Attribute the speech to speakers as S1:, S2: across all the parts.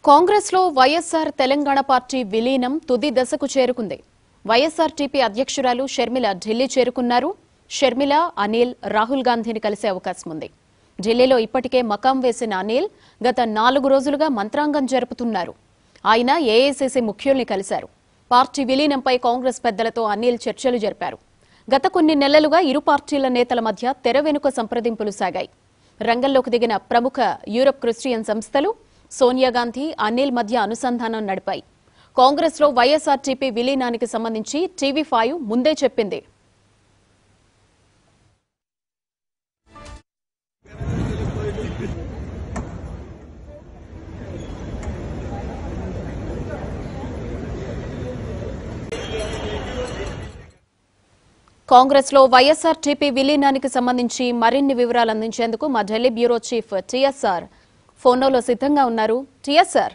S1: కాంగ్రెస్ లో వైఎస్సార్ తెలంగాణ పార్టీ విలీనం తుది దశకు చేరుకుంది వైఎస్సార్టీపీ అధ్యక్షురాలు షర్మిల ఢిల్లీ చేరుకున్నారు షర్మిల అనిల్ రాహుల్ గాంధీని కలిసే అవకాశం ఉంది ఢిల్లీలో ఇప్పటికే మకాం వేసిన అనిల్ గత నాలుగు రోజులుగా మంత్రాంగం జరుపుతున్నారు ఆయన ఏఐసీసీ ముఖ్యుల్ని కలిశారు పార్టీ విలీనంపై కాంగ్రెస్ పెద్దలతో అనిల్ చర్చలు జరిపారు గత కొన్ని నెలలుగా ఇరు పార్టీల నేతల మధ్య తెర వెనుక సంప్రదింపులు సాగాయి రంగంలోకి దిగిన ప్రముఖ యూరప్ క్రిస్టియన్ సంస్థలు సోనియా గాంధీ అనిల్ మధ్య అనుసంధానం నడిపాయి కాంగ్రెస్ లో వైఎస్ఆర్టీపీ విలీనానికి సంబంధించి టీవీ ఫైవ్ ముందే చెప్పింది కాంగ్రెస్ లో వైఎస్ఆర్టీపీ విలీనానికి సంబంధించి మరిన్ని వివరాలు అందించేందుకు మా ఢిల్లీ బ్యూరో చీఫ్ టీఎస్ఆర్ ఫోన్లో సిద్ధంగా ఉన్నారు TSR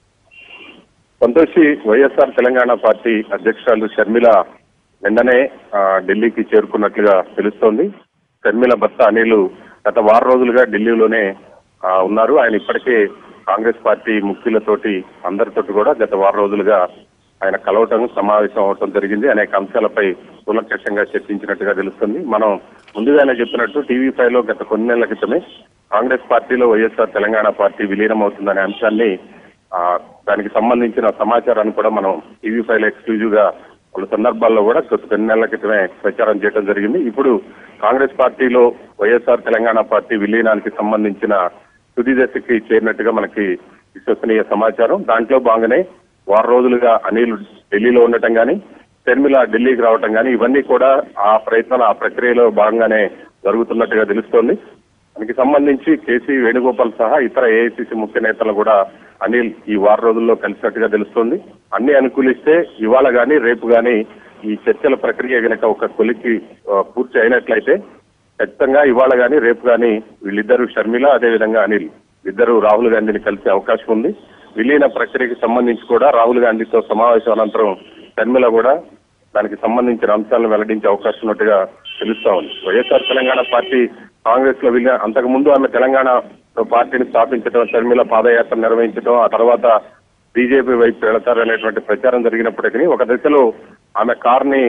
S2: Santoshi YSR Telangana party అధ్యక్షురాలు షర్మిల వెంటనే ఆ, ఢిల్లీకి చేరుకున్నట్లుగా తెలుస్తోంది షర్మిల భర్త అనిల్ గత వారం రోజులుగా ఢిల్లీలోనే ఆ, ఉన్నారు ఆయన ఇప్పటికే కాంగ్రెస్ పార్టీ ముఖ్యులతోటి అందరితోటి కూడా గత వారం రోజులుగా ఆయన కలవటం సమావేశం అవటం జరిగింది అనేక అంశాలపై కూలంకషంగా చర్చించినట్టుగా తెలుస్తుంది మనం ముందుగానే చెప్పినట్టు టీవీ ఫైవ్ లో గత కొన్ని నెలల క్రితమే కాంగ్రెస్ పార్టీలో వైఎస్ఆర్ తెలంగాణ పార్టీ విలీనం అవుతుందనే అంశాన్ని ఆ దానికి సంబంధించిన సమాచారాన్ని కూడా మనం టీవీ ఫైవ్ ఎక్స్క్లూజివ్ గా పలు సందర్భాల్లో కూడా గత కొన్ని నెలల క్రితమే ప్రచారం చేయడం జరిగింది ఇప్పుడు కాంగ్రెస్ పార్టీలో వైఎస్ఆర్ తెలంగాణ పార్టీ విలీనానికి సంబంధించిన తుది దశకి చేరినట్టుగా మనకి విశ్వసనీయ సమాచారం దాంట్లో భాగంగానే వారం రోజులుగా అనిల్ ఢిల్లీలో ఉండటం గాని షర్మిల ఢిల్లీకి రావటం గాని ఇవన్నీ కూడా ఆ ప్రయత్నాలు ఆ ప్రక్రియలో భాగంగానే జరుగుతున్నట్టుగా తెలుస్తోంది దానికి సంబంధించి కేసీ వేణుగోపాల్ సహా ఇతర ఏఐసిసి ముఖ్య నేతలు కూడా అనిల్ ఈ వారం రోజుల్లో కలిసినట్టుగా తెలుస్తోంది అన్ని అనుకూలిస్తే ఇవాళ గాని రేపు గాని ఈ చర్చల ప్రక్రియ గనక ఒక కొలికి ఆ, పూర్తి అయినట్లయితే ఖచ్చితంగా ఇవాళ గాని రేపు గాని వీళ్ళిద్దరు షర్మిల అదేవిధంగా అనిల్ ఇద్దరు రాహుల్ గాంధీని కలిసే అవకాశం ఉంది విలీన ప్రక్రియకి సంబంధించి కూడా రాహుల్ గాంధీతో సమావేశం అనంతరం షర్మిల కూడా దానికి సంబంధించిన అంశాలను వెల్లడించే అవకాశం ఉన్నట్టుగా తెలుస్తా ఉంది వైఎస్ఆర్ తెలంగాణ పార్టీ కాంగ్రెస్ లో విలీన అంతకు ముందు ఆమె తెలంగాణ పార్టీని స్థాపించడం షర్మిల పాదయాత్ర నిర్వహించడం ఆ తర్వాత బీజేపీ వైపు వెళతారనేటువంటి ప్రచారం జరిగినప్పటికీ ఒక దశలో ఆమె కార్ ని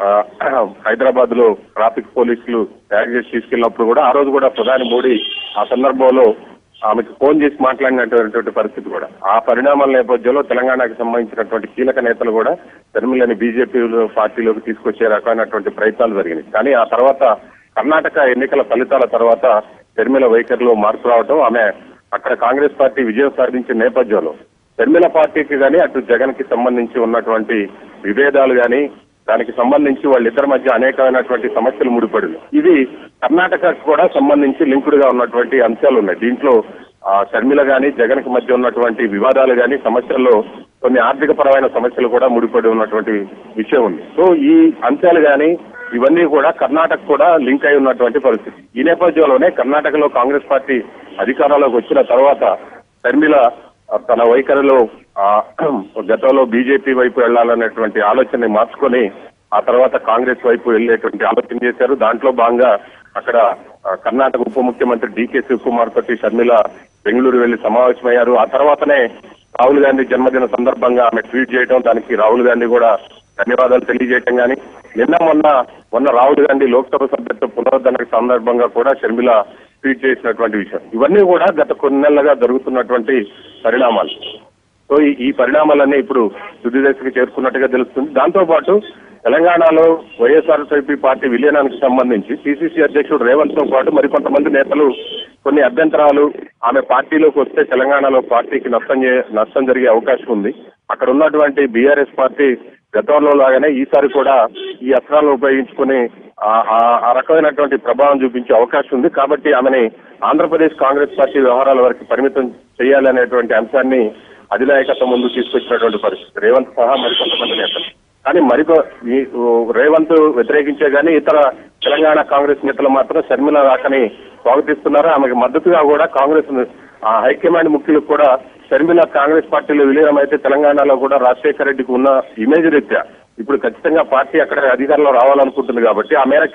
S2: హైదరాబాద్ లో ట్రాఫిక్ పోలీసులు ట్యాగ్ చేసి తీసుకెళ్లినప్పుడు కూడా ఆ రోజు కూడా ప్రధాని మోడీ ఆ సందర్భంలో ఆమెకు ఫోన్ చేసి మాట్లాడినటువంటి పరిస్థితి కూడా ఆ పరిణామాల నేపథ్యంలో తెలంగాణకు సంబంధించినటువంటి కీలక నేతలు కూడా షర్మిలని బీజేపీ పార్టీలోకి తీసుకొచ్చే రకమైనటువంటి ప్రయత్నాలు జరిగినాయి కానీ ఆ తర్వాత కర్ణాటక ఎన్నికల ఫలితాల తర్వాత షర్మిల వైఖరిలో మార్పు రావడం ఆమె అక్కడ కాంగ్రెస్ పార్టీ విజయం సాధించిన నేపథ్యంలో షర్మిల పార్టీకి గాని అటు జగన్ కి సంబంధించి ఉన్నటువంటి విభేదాలు గాని దానికి సంబంధించి వాళ్ళిద్దరి మధ్య అనేకమైనటువంటి సమస్యలు ముడిపడి ఉన్నాయి. ఇవి కర్ణాటకకు కూడా సంబంధించి లింకుడ్ గా ఉన్నటువంటి అంశాలు ఉన్నాయి దీంట్లో ఆ, షర్మిల గాని జగన్ కి మధ్య ఉన్నటువంటి వివాదాలు గాని సమస్యల్లో కొన్ని ఆర్థిక పరమైన సమస్యలు కూడా ముడిపడి ఉన్నటువంటి విషయం ఉంది సో ఈ అంశాలు గాని ఇవన్నీ కూడా కర్ణాటక కూడా లింక్ అయి ఉన్నటువంటి పరిస్థితి ఈ నేపథ్యంలోనే కర్ణాటకలో కాంగ్రెస్ పార్టీ అధికారంలోకి వచ్చిన తర్వాత షర్మిల ఆ, తన వైఖరిలో ఆ, గతంలో బీజేపీ వైపు వెళ్లాలనేటువంటి ఆలోచనని మార్చుకొని ఆ తర్వాత కాంగ్రెస్ వైపు వెళ్లేటువంటి ఆలోచన చేశారు దాంట్లో భాగంగా అక్కడ ఆ, కర్ణాటక ఉప ముఖ్యమంత్రి డీకే శివకుమార్ తోటి షర్మిల బెంగళూరు వెళ్లి సమావేశమయ్యారు ఆ తర్వాతనే రాహుల్ గాంధీ జన్మదిన సందర్భంగా ఆమె ట్వీట్ చేయడం దానికి రాహుల్ గాంధీ కూడా ధన్యవాదాలు తెలియజేయటం గాని నిన్న మొన్న మొన్న రాహుల్ గాంధీ లోక్సభ సభ్యత్వ పునరుద్ధరణ సందర్భంగా కూడా షర్మిల ట్వీట్ చేసినటువంటి విషయం ఇవన్నీ కూడా గత కొన్ని నెలలుగా జరుగుతున్నటువంటి పరిణామాలు సో ఈ- ఈ పరిణామాలన్నీ ఇప్పుడు తుది దశకు చేరుకున్నట్టుగా తెలుస్తుంది దాంతో పాటు తెలంగాణలో వైఎస్ఆర్సీపీ పార్టీ విలీనానికి సంబంధించి పిసిసి అధ్యక్షుడు రేవంత్ తో పాటు మరికొంతమంది నేతలు కొన్ని అభ్యంతరాలు ఆమె పార్టీలోకి వస్తే తెలంగాణలో పార్టీకి నష్టం చే- నష్టం జరిగే అవకాశం ఉంది అక్కడ ఉన్నటువంటి బీఆర్ఎస్ పార్టీ గతంలో లాగానే ఈసారి కూడా ఈ అస్త్రాలను ఉపయోగించుకుని ఆ- ఆ- ఆ రకమైనటువంటి ప్రభావం చూపించే అవకాశం ఉంది కాబట్టి ఆమెని ఆంధ్రప్రదేశ్ కాంగ్రెస్ పార్టీ వ్యవహారాల వరకు పరిమితం చేయాలనేటువంటి అంశాన్ని అధినాయకత్వం ముందు తీసుకొచ్చినటువంటి పరిస్థితి రేవంత్ సహా మరికొంతమంది నేతలు కానీ మరికొ ఈ ఓ రేవంత్ వ్యతిరేకించే గానీ ఇతర తెలంగాణ కాంగ్రెస్ నేతలు మాత్రం షర్మిల రాకని స్వాగతిస్తున్నారు ఆమెకు మద్దతుగా కూడా కాంగ్రెస్ ఆ హైకమాండ్ ముఖ్యులకు కూడా షర్మిల కాంగ్రెస్ పార్టీలో విలీనం అయితే తెలంగాణలో కూడా రాజశేఖర రెడ్డికి ఉన్న ఇమేజ్ రీత్యా ఇప్పుడు ఖచ్చితంగా పార్టీ అక్కడ అధికారంలో రావాలనుకుంటుంది కాబట్టి ఆ మేరకి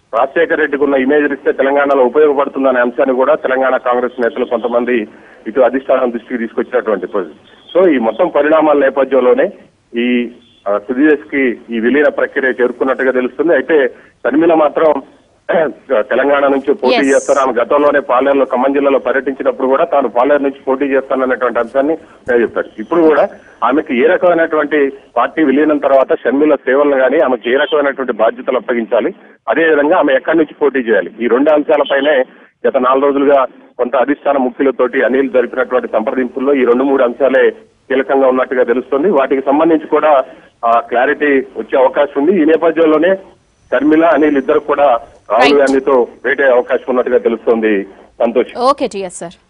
S2: రాజశేఖర రెడ్డికి ఉన్న ఇమేజ్ ఇస్తే తెలంగాణలో ఉపయోగపడుతుందనే అంశాన్ని కూడా తెలంగాణ కాంగ్రెస్ నేతలు కొంతమంది ఇటు అధిష్టానం దృష్టికి తీసుకొచ్చినటువంటి పరిస్థితి. సో ఈ మొత్తం పరిణామాల నేపథ్యంలోనే ఈ ఆ, తుది దశకి ఈ విలీన ప్రక్రియ చేరుకున్నట్టుగా తెలుస్తుంది అయితే షర్మిల మాత్రం తెలంగాణ నుంచి పోటీ
S1: Yes.
S2: చేస్తారు ఆమె గతంలోనే పాలేరులో ఖమ్మం జిల్లాలో పర్యటించినప్పుడు కూడా తాను పాలేరు నుంచి పోటీ చేస్తానన్నటువంటి అంశాన్ని నేను చెప్తాను ఇప్పుడు కూడా ఆమెకి ఏ రకమైనటువంటి పార్టీ విలీనం తర్వాత షర్మిల సేవలను కానీ ఆమెకి ఏ రకమైనటువంటి బాధ్యతలు అప్పగించాలి అదే విధంగా ఆమె ఎక్కడి నుంచి పోటీ చేయాలి ఈ రెండు అంశాలపైనే గత నాలుగు రోజులుగా కొంత అధిష్టాన ముఖ్యులతోటి అనిల్ జరిపినటువంటి సంప్రదింపుల్లో ఈ రెండు మూడు అంశాలే కీలకంగా ఉన్నట్టుగా తెలుస్తుంది వాటికి సంబంధించి కూడా ఆ క్లారిటీ వచ్చే అవకాశం ఉంది ఈ నేపథ్యంలోనే షర్మిల అనిల్ ఇద్దరు కూడా రాహుల్
S1: Right.
S2: గాంధీతో భేటీ అయ్యే అవకాశం ఉన్నట్టుగా తెలుస్తోంది సంతోష్
S1: ఓకే టిఎస్ సార్